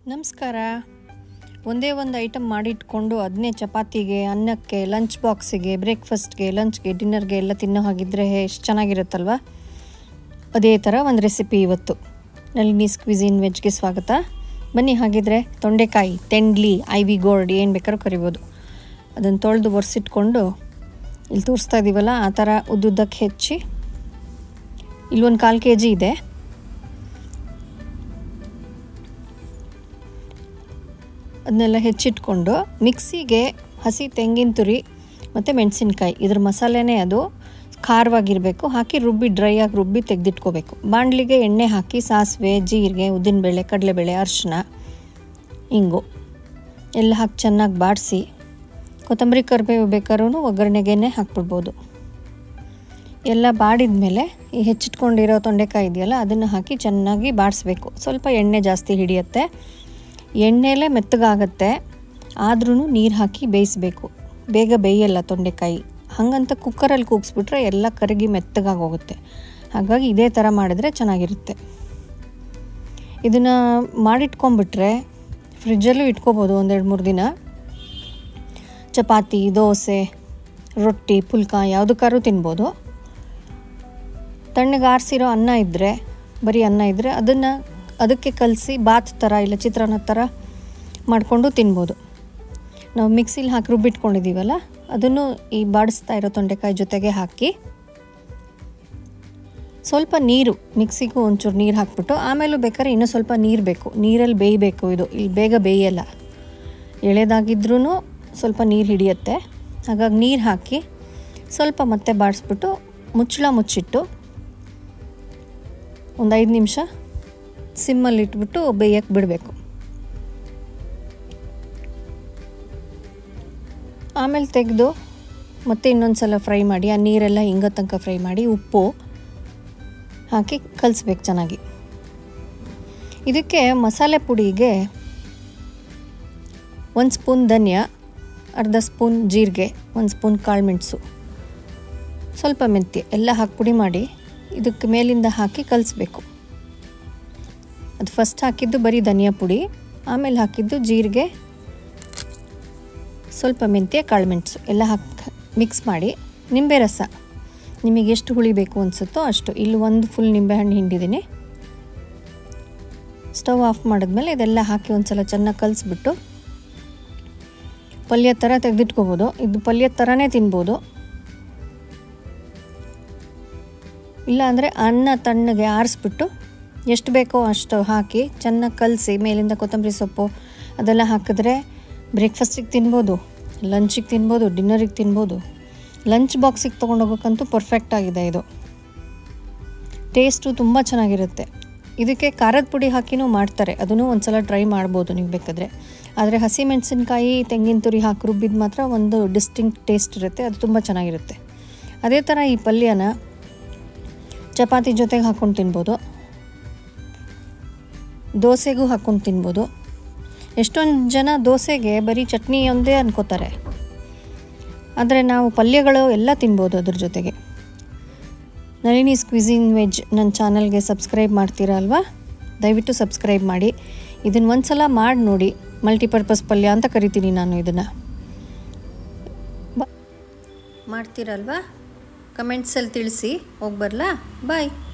ನಮಸ್ಕಾರ ಒಂದೇ ಒಂದು ಐಟಮ್ ಮಾಡಿಟ್ಕೊಂಡು ಅದನ್ನೇ ಚಪಾತಿಗೆ ಅನ್ನಕ್ಕೆ ಲಂಚ್ ಬಾಕ್ಸಿಗೆ ಬ್ರೇಕ್ಫಾಸ್ಟ್ಗೆ ಲಂಚ್ಗೆ ಡಿನ್ನರ್ಗೆ ಎಲ್ಲ ತಿನ್ನೋ ಹಾಗಿದ್ರೆ ಎಷ್ಟು ಚೆನ್ನಾಗಿರುತ್ತಲ್ವ ಅದೇ ಥರ ಒಂದು ರೆಸಿಪಿ ಇವತ್ತು ನಳಿನಿ ಸ್ಕ್ವಿಝಿನ್ ವೆಜ್ಗೆ ಸ್ವಾಗತ ಬನ್ನಿ ಹಾಗಿದ್ರೆ ತೊಂಡೆಕಾಯಿ ತೆಂಡ್ಲಿ ಐ ವಿ ಗೋಲ್ಡ್ ಏನು ಬೇಕಾದ್ರೂ ಕರಿಬೋದು ಅದನ್ನು ತೊಳೆದು ಒರೆಸಿಟ್ಕೊಂಡು ಇಲ್ಲಿ ತೋರಿಸ್ತಾ ಇದ್ದೀವಲ್ಲ ಆ ಥರ ಉದ್ದುದ್ದಕ್ಕೆ ಹೆಚ್ಚಿ ಇಲ್ಲೊಂದು ಕಾಲು ಕೆ ಜಿ ಇದೆ ಅದನ್ನೆಲ್ಲ ಹೆಚ್ಚಿಟ್ಕೊಂಡು ಮಿಕ್ಸಿಗೆ ಹಸಿ ತೆಂಗಿನ ತುರಿ ಮತ್ತು ಮೆಣಸಿನ್ಕಾಯಿ ಇದ್ರ ಮಸಾಲೆನೇ ಅದು ಖಾರವಾಗಿರಬೇಕು ಹಾಕಿ ರುಬ್ಬಿ ಡ್ರೈ ಆಗಿ ರುಬ್ಬಿ ತೆಗೆದಿಟ್ಕೋಬೇಕು ಬಾಣಲಿಗೆ ಎಣ್ಣೆ ಹಾಕಿ ಸಾಸಿವೆ ಜೀರಿಗೆ ಉದ್ದಿನಬೇಳೆ ಕಡಲೆಬೇಳೆ ಅರಿಶಿನ ಹಿಂಗು ಎಲ್ಲ ಹಾಕಿ ಚೆನ್ನಾಗಿ ಬಾಡಿಸಿ ಕೊತ್ತಂಬರಿ ಕರಿಬೇವು ಬೇಕಾದ್ರೂ ಒಗ್ಗರಣೆಗೇನೆ ಹಾಕ್ಬಿಡ್ಬೋದು ಎಲ್ಲ ಬಾಡಿದ ಮೇಲೆ ಈ ಹೆಚ್ಚಿಟ್ಕೊಂಡಿರೋ ತೊಂಡೆಕಾಯಿ ಇದೆಯಲ್ಲ ಅದನ್ನು ಹಾಕಿ ಚೆನ್ನಾಗಿ ಬಾಡಿಸ್ಬೇಕು ಸ್ವಲ್ಪ ಎಣ್ಣೆ ಜಾಸ್ತಿ ಹಿಡಿಯುತ್ತೆ ಎಣ್ಣೆಲೇ ಮೆತ್ತಗಾಗತ್ತೆ ಆದ್ರೂ ನೀರು ಹಾಕಿ ಬೇಯಿಸಬೇಕು ಬೇಗ ಬೇಯಲ್ಲ ತೊಂಡೆಕಾಯಿ ಹಾಗಂತ ಕುಕ್ಕರಲ್ಲಿ ಕೂಗಿಸ್ಬಿಟ್ರೆ ಎಲ್ಲ ಕರಗಿ ಮೆತ್ತಗಾಗಿ ಹೋಗುತ್ತೆ ಹಾಗಾಗಿ ಇದೇ ಥರ ಮಾಡಿದ್ರೆ ಚೆನ್ನಾಗಿರುತ್ತೆ ಇದನ್ನು ಮಾಡಿಟ್ಕೊಂಬಿಟ್ರೆ ಫ್ರಿಜ್ಜಲ್ಲೂ ಇಟ್ಕೋಬೋದು ಒಂದೆರಡು ಮೂರು ದಿನ ಚಪಾತಿ ದೋಸೆ ರೊಟ್ಟಿ ಪುಲ್ಕ ಯಾವುದಕ್ಕಾದ್ರೂ ತಿನ್ಬೋದು ತಣ್ಣಗೆ ಆರಿಸಿರೋ ಅನ್ನ ಇದ್ದರೆ ಬರೀ ಅನ್ನ ಇದ್ದರೆ ಅದನ್ನು ಅದಕ್ಕೆ ಕಲಸಿ ಬಾತ್ ಥರ ಇಲ್ಲ ಚಿತ್ರಾನ್ನ ಥರ ಮಾಡಿಕೊಂಡು ತಿನ್ಬೋದು ನಾವು ಮಿಕ್ಸಿಲಿ ಹಾಕಿ ರುಬ್ಬಿಟ್ಕೊಂಡಿದ್ದೀವಲ್ಲ ಅದನ್ನು ಈ ಬಾಡಿಸ್ತಾ ಇರೋ ತೊಂಡೆಕಾಯಿ ಜೊತೆಗೆ ಹಾಕಿ ಸ್ವಲ್ಪ ನೀರು ಮಿಕ್ಸಿಗೂ ಒಂಚೂರು ನೀರು ಹಾಕ್ಬಿಟ್ಟು ಆಮೇಲೂ ಬೇಕಾದ್ರೆ ಇನ್ನೂ ಸ್ವಲ್ಪ ನೀರು ಬೇಕು ನೀರಲ್ಲಿ ಬೇಯಬೇಕು ಇದು ಇಲ್ಲಿ ಬೇಗ ಬೇಯಲ್ಲ ಎಳೆದಾಗಿದ್ರೂ ಸ್ವಲ್ಪ ನೀರು ಹಿಡಿಯುತ್ತೆ ಹಾಗಾಗಿ ನೀರು ಹಾಕಿ ಸ್ವಲ್ಪ ಮತ್ತೆ ಬಾಡಿಸ್ಬಿಟ್ಟು ಮುಚ್ಚಳ ಮುಚ್ಚಿಟ್ಟು ಒಂದು ಐದು ನಿಮಿಷ ಸಿಮ್ಮಲ್ಲಿ ಇಟ್ಬಿಟ್ಟು ಬೇಯಕ್ಕೆ ಬಿಡಬೇಕು ಆಮೇಲೆ ತೆಗೆದು ಮತ್ತೆ ಇನ್ನೊಂದು ಸಲ ಫ್ರೈ ಮಾಡಿ ಆ ನೀರೆಲ್ಲ ಹಿಂಗೋ ತನಕ ಫ್ರೈ ಮಾಡಿ ಉಪ್ಪು ಹಾಕಿ ಕಲಿಸ್ಬೇಕು ಚೆನ್ನಾಗಿ ಇದಕ್ಕೆ ಮಸಾಲೆ ಪುಡಿಗೆ ಒಂದು ಸ್ಪೂನ್ ಧನಿಯಾ ಅರ್ಧ ಸ್ಪೂನ್ ಜೀರಿಗೆ ಒಂದು ಸ್ಪೂನ್ ಕಾಳು ಮೆಣಸು ಸ್ವಲ್ಪ ಮೆಂತ್ಯ ಎಲ್ಲ ಹಾಕಿ ಪುಡಿ ಮಾಡಿ ಇದಕ್ಕೆ ಮೇಲಿಂದ ಹಾಕಿ ಕಲಿಸ್ಬೇಕು ಅದು ಫಸ್ಟ್ ಹಾಕಿದ್ದು ಬರೀ ಧನಿಯಾ ಪುಡಿ ಆಮೇಲೆ ಹಾಕಿದ್ದು ಜೀರಿಗೆ ಸ್ವಲ್ಪ ಮೆಂತ್ಯ ಕಾಳು ಮೆಣಸು ಎಲ್ಲ ಹಾಕಿ ಮಿಕ್ಸ್ ಮಾಡಿ ನಿಂಬೆ ರಸ ನಿಮಗೆ ಎಷ್ಟು ಹುಳಿ ಬೇಕು ಅನಿಸುತ್ತೋ ಅಷ್ಟು ಇಲ್ಲಿ ಒಂದು ಫುಲ್ ನಿಂಬೆಹಣ್ಣು ಹಿಂಡಿದ್ದೀನಿ ಸ್ಟವ್ ಆಫ್ ಮಾಡಿದ್ಮೇಲೆ ಇದೆಲ್ಲ ಹಾಕಿ ಒಂದು ಸಲ ಚೆನ್ನಾಗಿ ಕಲಿಸ್ಬಿಟ್ಟು ಪಲ್ಯ ಥರ ತೆಗೆದಿಟ್ಕೋಬೋದು ಇದು ಪಲ್ಯ ಥರನೇ ತಿನ್ಬೋದು ಇಲ್ಲಾಂದರೆ ಅನ್ನ ತಣ್ಣಗೆ ಆರಿಸ್ಬಿಟ್ಟು ಎಷ್ಟು ಬೇಕೋ ಅಷ್ಟು ಹಾಕಿ ಚೆನ್ನಾಗಿ ಕಲಸಿ ಮೇಲಿಂದ ಕೊತ್ತಂಬರಿ ಸೊಪ್ಪು ಅದೆಲ್ಲ ಹಾಕಿದ್ರೆ ಬ್ರೇಕ್ಫಾಸ್ಟಿಗೆ ತಿನ್ಬೋದು ಲಂಚಿಗೆ ತಿನ್ಬೋದು ಡಿನ್ನರಿಗೆ ತಿನ್ಬೋದು ಲಂಚ್ ಬಾಕ್ಸಿಗೆ ತೊಗೊಂಡೋಗೋಕ್ಕಂತೂ ಪರ್ಫೆಕ್ಟ್ ಆಗಿದೆ ಇದು ಟೇಸ್ಟು ತುಂಬ ಚೆನ್ನಾಗಿರುತ್ತೆ ಇದಕ್ಕೆ ಖಾರದ ಪುಡಿ ಹಾಕಿನೂ ಮಾಡ್ತಾರೆ ಅದನ್ನು ಒಂದು ಸಲ ಟ್ರೈ ಮಾಡ್ಬೋದು ನೀವು ಬೇಕಾದರೆ ಆದರೆ ಹಸಿ ಮೆಣಸಿನ್ಕಾಯಿ ತೆಂಗಿನ ತುರಿ ಹಾಕಿ ರುಬ್ಬಿದ ಮಾತ್ರ ಒಂದು ಡಿಸ್ಟಿಂಕ್ಟ್ ಟೇಸ್ಟ್ ಇರುತ್ತೆ ಅದು ತುಂಬ ಚೆನ್ನಾಗಿರುತ್ತೆ ಅದೇ ಥರ ಈ ಪಲ್ಯನ ಚಪಾತಿ ಜೊತೆಗೆ ಹಾಕ್ಕೊಂಡು ತಿನ್ಬೋದು ದೋಸೆಗೂ ಹಾಕ್ಕೊಂಡು ತಿನ್ಬೋದು ಎಷ್ಟೊಂದು ಜನ ದೋಸೆಗೆ ಬರೀ ಚಟ್ನಿ ಒಂದೇ ಅನ್ಕೋತಾರೆ ಆದರೆ ನಾವು ಪಲ್ಯಗಳು ಎಲ್ಲ ತಿನ್ಬೋದು ಅದ್ರ ಜೊತೆಗೆ ನಳಿನಿ ಸ್ಕ್ವಿಝಿನ್ ವೆಜ್ ನನ್ನ ಚಾನಲ್ಗೆ ಸಬ್ಸ್ಕ್ರೈಬ್ ಮಾಡ್ತೀರಾ ಅಲ್ವಾ ದಯವಿಟ್ಟು ಸಬ್ಸ್ಕ್ರೈಬ್ ಮಾಡಿ ಇದನ್ನು ಒಂದು ಸಲ ಮಾಡಿ ನೋಡಿ ಮಲ್ಟಿಪರ್ಪಸ್ ಪಲ್ಯ ಅಂತ ಕರಿತೀನಿ ನಾನು ಇದನ್ನು ಮಾಡ್ತೀರಲ್ವಾ ಕಮೆಂಟ್ಸಲ್ಲಿ ತಿಳಿಸಿ ಹೋಗಿ ಬರಲಾ ಬಾಯ್